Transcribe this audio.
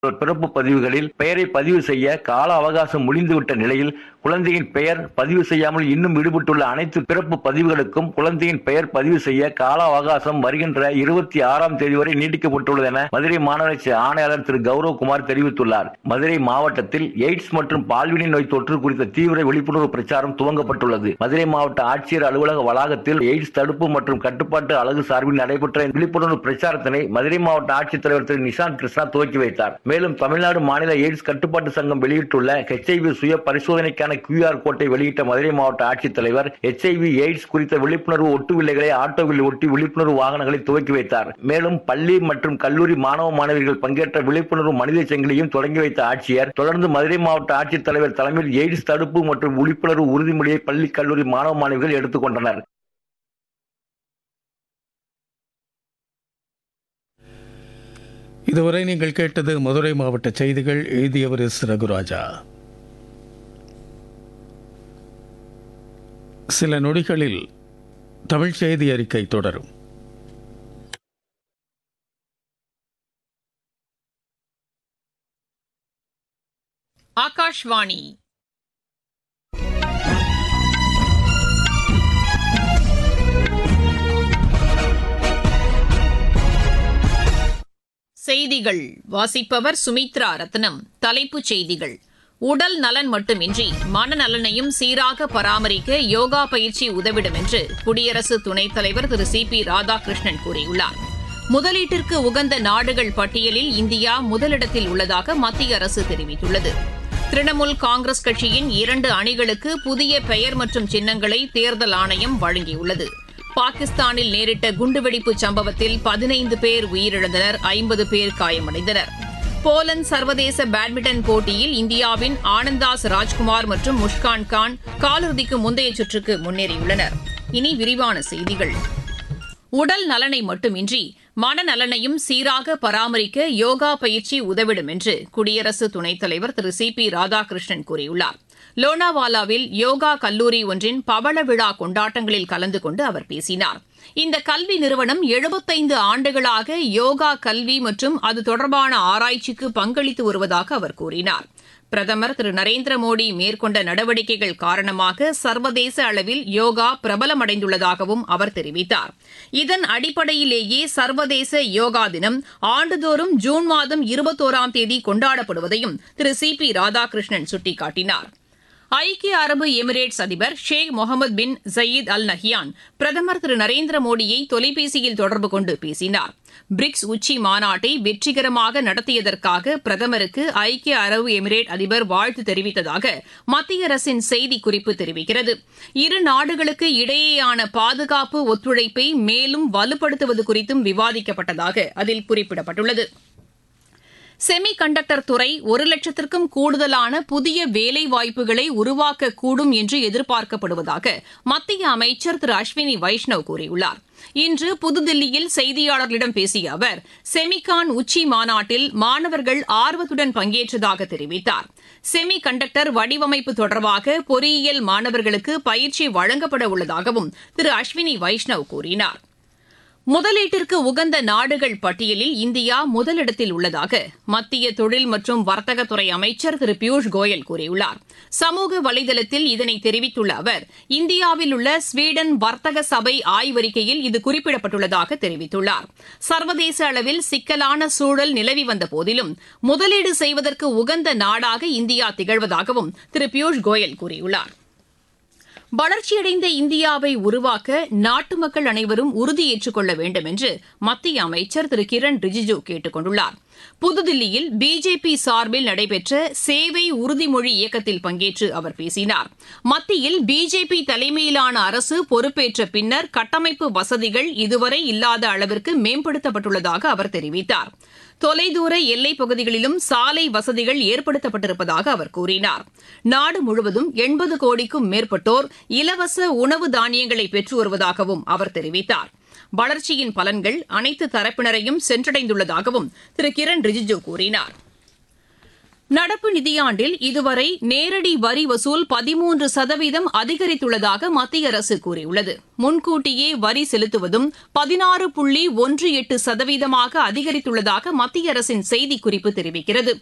பிறப்பு பதிவுகளில் பெயரை பதிவு செய்ய கால அவகாசம் முடிந்துவிட்ட நிலையில் குழந்தையின் பெயர் பதிவு செய்யாமல் இன்னும் விடுபட்டுள்ள அனைத்து பிறப்பு பதிவுகளுக்கும் குழந்தையின் பெயர் பதிவு செய்ய கால அவகாசம் வருகின்ற இருபத்தி ஆறாம் தேதி வரை நீட்டிக்கப்பட்டுள்ளது என மதுரை மாநகராட்சி ஆணையாளர் திரு கௌரவகுமார் தெரிவித்துள்ளார் மதுரை மாவட்டத்தில் எய்ட்ஸ் மற்றும் பால்வினை நோய் தொற்று குறித்த தீவிர விழிப்புணர்வு பிரச்சாரம் துவங்கப்பட்டுள்ளது மதுரை மாவட்ட ஆட்சியர் அலுவலக வளாகத்தில் எய்ட்ஸ் தடுப்பு மற்றும் கட்டுப்பாட்டு அலகு சார்பில் நடைபெற்ற விழிப்புணர்வு பிரச்சாரத்தினை மதுரை மாவட்ட ஆட்சித்தலைவர் திரு நிஷாந்த் கிருஷ்ணா துவக்கி வைத்தார் மேலும் தமிழ்நாடு மாநில எய்ட்ஸ் கட்டுப்பாட்டு சங்கம் வெளியிட்டுள்ள ஹெச்ஐவி சுய பரிசோதனைக்கான கியூஆர் கோட்டை வெளியிட்ட மதுரை மாவட்ட ஆட்சித்தலைவர் ஹெச்ஐவி எய்ட்ஸ் குறித்த விழிப்புணர்வு ஒட்டு வில்லைகளை ஆட்டோவில் ஒட்டி விழிப்புணர்வு வாகனங்களை துவக்கி வைத்தார் மேலும் பள்ளி மற்றும் கல்லூரி மாணவ மாணவிகள் பங்கேற்ற விழிப்புணர்வு மனித சங்கிலியும் தொடங்கி வைத்த ஆட்சியர் தொடர்ந்து மதுரை மாவட்ட ஆட்சித்தலைவர் தலைமையில் எய்ட்ஸ் தடுப்பு மற்றும் விழிப்புணர்வு உறுதிமொழியை பள்ளி கல்லூரி மாணவ மாணவிகள் எடுத்துக்கொண்டனர் இதுவரை நீங்கள் கேட்டது மதுரை மாவட்ட செய்திகள் எழுதியவர் எஸ் ரகுராஜா சில நொடிகளில் தமிழ் செய்தி அறிக்கை தொடரும் ஆகாஷ்வாணி செய்திகள் வாசிப்பவர் சுமித்ரா ரத்னம் தலைப்புச் செய்திகள் உடல் நலன் மட்டுமின்றி மனநலனையும் சீராக பராமரிக்க யோகா பயிற்சி உதவிடும் என்று குடியரசு துணைத் தலைவர் திரு சி பி ராதாகிருஷ்ணன் கூறியுள்ளார் முதலீட்டிற்கு உகந்த நாடுகள் பட்டியலில் இந்தியா முதலிடத்தில் உள்ளதாக மத்திய அரசு தெரிவித்துள்ளது திரிணாமுல் காங்கிரஸ் கட்சியின் இரண்டு அணிகளுக்கு புதிய பெயர் மற்றும் சின்னங்களை தேர்தல் ஆணையம் வழங்கியுள்ளது பாகிஸ்தானில் நேரிட்ட குண்டுவெடிப்பு சம்பவத்தில் பதினைந்து பேர் உயிரிழந்தனர் ஐம்பது பேர் காயமடைந்தனர் போலந்து சர்வதேச பேட்மிண்டன் போட்டியில் இந்தியாவின் ஆனந்தாஸ் ராஜ்குமார் மற்றும் முஷ்கான் கான் காலிறுதிக்கு முந்தைய சுற்றுக்கு முன்னேறியுள்ளனர் இனி விரிவான செய்திகள் உடல் நலனை மட்டுமின்றி மனநலனையும் சீராக பராமரிக்க யோகா பயிற்சி உதவிடும் என்று குடியரசு துணைத் தலைவர் திரு சி பி ராதாகிருஷ்ணன் கூறியுள்ளார் லோனாவாலாவில் யோகா கல்லூரி ஒன்றின் பவள விழா கொண்டாட்டங்களில் கலந்து கொண்டு அவர் பேசினார் இந்த கல்வி நிறுவனம் எழுபத்தைந்து ஆண்டுகளாக யோகா கல்வி மற்றும் அது தொடர்பான ஆராய்ச்சிக்கு பங்களித்து வருவதாக அவர் கூறினார் பிரதமர் திரு நரேந்திர மோடி மேற்கொண்ட நடவடிக்கைகள் காரணமாக சர்வதேச அளவில் யோகா பிரபலமடைந்துள்ளதாகவும் அவர் தெரிவித்தார் இதன் அடிப்படையிலேயே சர்வதேச யோகா தினம் ஆண்டுதோறும் ஜூன் மாதம் இருபத்தோராம் தேதி கொண்டாடப்படுவதையும் திரு சி பி ராதாகிருஷ்ணன் சுட்டிக்காட்டினார் ஐக்கிய அரபு எமிரேட்ஸ் அதிபர் ஷேக் முகமது பின் ஜயீத் அல் நஹ்யான் பிரதமர் திரு நரேந்திர மோடியை தொலைபேசியில் தொடர்பு கொண்டு பேசினார் பிரிக்ஸ் உச்சி மாநாட்டை வெற்றிகரமாக நடத்தியதற்காக பிரதமருக்கு ஐக்கிய அரபு எமிரேட் அதிபர் வாழ்த்து தெரிவித்ததாக மத்திய அரசின் செய்திக்குறிப்பு தெரிவிக்கிறது இரு நாடுகளுக்கு இடையேயான பாதுகாப்பு ஒத்துழைப்பை மேலும் வலுப்படுத்துவது குறித்தும் விவாதிக்கப்பட்டதாக அதில் குறிப்பிடப்பட்டுள்ளது செமி கண்டக்டர் துறை ஒரு லட்சத்திற்கும் கூடுதலான புதிய வேலை வாய்ப்புகளை உருவாக்கக்கூடும் என்று எதிர்பார்க்கப்படுவதாக மத்திய அமைச்சர் திரு அஸ்வினி வைஷ்ணவ் கூறியுள்ளார் இன்று புதுதில்லியில் செய்தியாளர்களிடம் பேசிய அவர் செமிகான் உச்சி மாநாட்டில் மாணவர்கள் ஆர்வத்துடன் பங்கேற்றதாக தெரிவித்தார் செமி கண்டக்டர் வடிவமைப்பு தொடர்பாக பொறியியல் மாணவர்களுக்கு பயிற்சி வழங்கப்பட உள்ளதாகவும் திரு அஸ்வினி வைஷ்ணவ் கூறினார் முதலீட்டிற்கு உகந்த நாடுகள் பட்டியலில் இந்தியா முதலிடத்தில் உள்ளதாக மத்திய தொழில் மற்றும் வர்த்தகத்துறை அமைச்சர் திரு பியூஷ் கோயல் கூறியுள்ளார் சமூக வலைதளத்தில் இதனை தெரிவித்துள்ள அவர் இந்தியாவில் உள்ள ஸ்வீடன் வர்த்தக சபை ஆய்வறிக்கையில் இது குறிப்பிடப்பட்டுள்ளதாக தெரிவித்துள்ளார் சர்வதேச அளவில் சிக்கலான சூழல் நிலவி வந்த போதிலும் முதலீடு செய்வதற்கு உகந்த நாடாக இந்தியா திகழ்வதாகவும் திரு பியூஷ் கோயல் கூறியுள்ளார் வளர்ச்சியடைந்த இந்தியாவை உருவாக்க நாட்டு மக்கள் அனைவரும் உறுதியேற்றுக் கொள்ள வேண்டும் என்று மத்திய அமைச்சர் திரு கிரண் ரிஜிஜு கேட்டுக் கொண்டுள்ளார் புதுதில்லியில் பிஜேபி சார்பில் நடைபெற்ற சேவை உறுதிமொழி இயக்கத்தில் பங்கேற்று அவர் பேசினார் மத்தியில் பிஜேபி தலைமையிலான அரசு பொறுப்பேற்ற பின்னர் கட்டமைப்பு வசதிகள் இதுவரை இல்லாத அளவிற்கு மேம்படுத்தப்பட்டுள்ளதாக அவர் தெரிவித்தார் தொலைதூர எல்லைப் பகுதிகளிலும் சாலை வசதிகள் ஏற்படுத்தப்பட்டிருப்பதாக அவர் கூறினார் நாடு முழுவதும் எண்பது கோடிக்கும் மேற்பட்டோர் இலவச உணவு தானியங்களை பெற்று வருவதாகவும் அவர் தெரிவித்தார் வளர்ச்சியின் பலன்கள் அனைத்து தரப்பினரையும் சென்றடைந்துள்ளதாகவும் திரு கிரண் ரிஜிஜு கூறினார் நடப்பு நிதியாண்டில் இதுவரை நேரடி வரி வசூல் பதிமூன்று சதவீதம் அதிகரித்துள்ளதாக மத்திய அரசு கூறியுள்ளது முன்கூட்டியே வரி செலுத்துவதும் பதினாறு புள்ளி ஒன்று எட்டு சதவீதமாக அதிகரித்துள்ளதாக மத்திய அரசின் செய்திக்குறிப்பு தெரிவிக்கிறது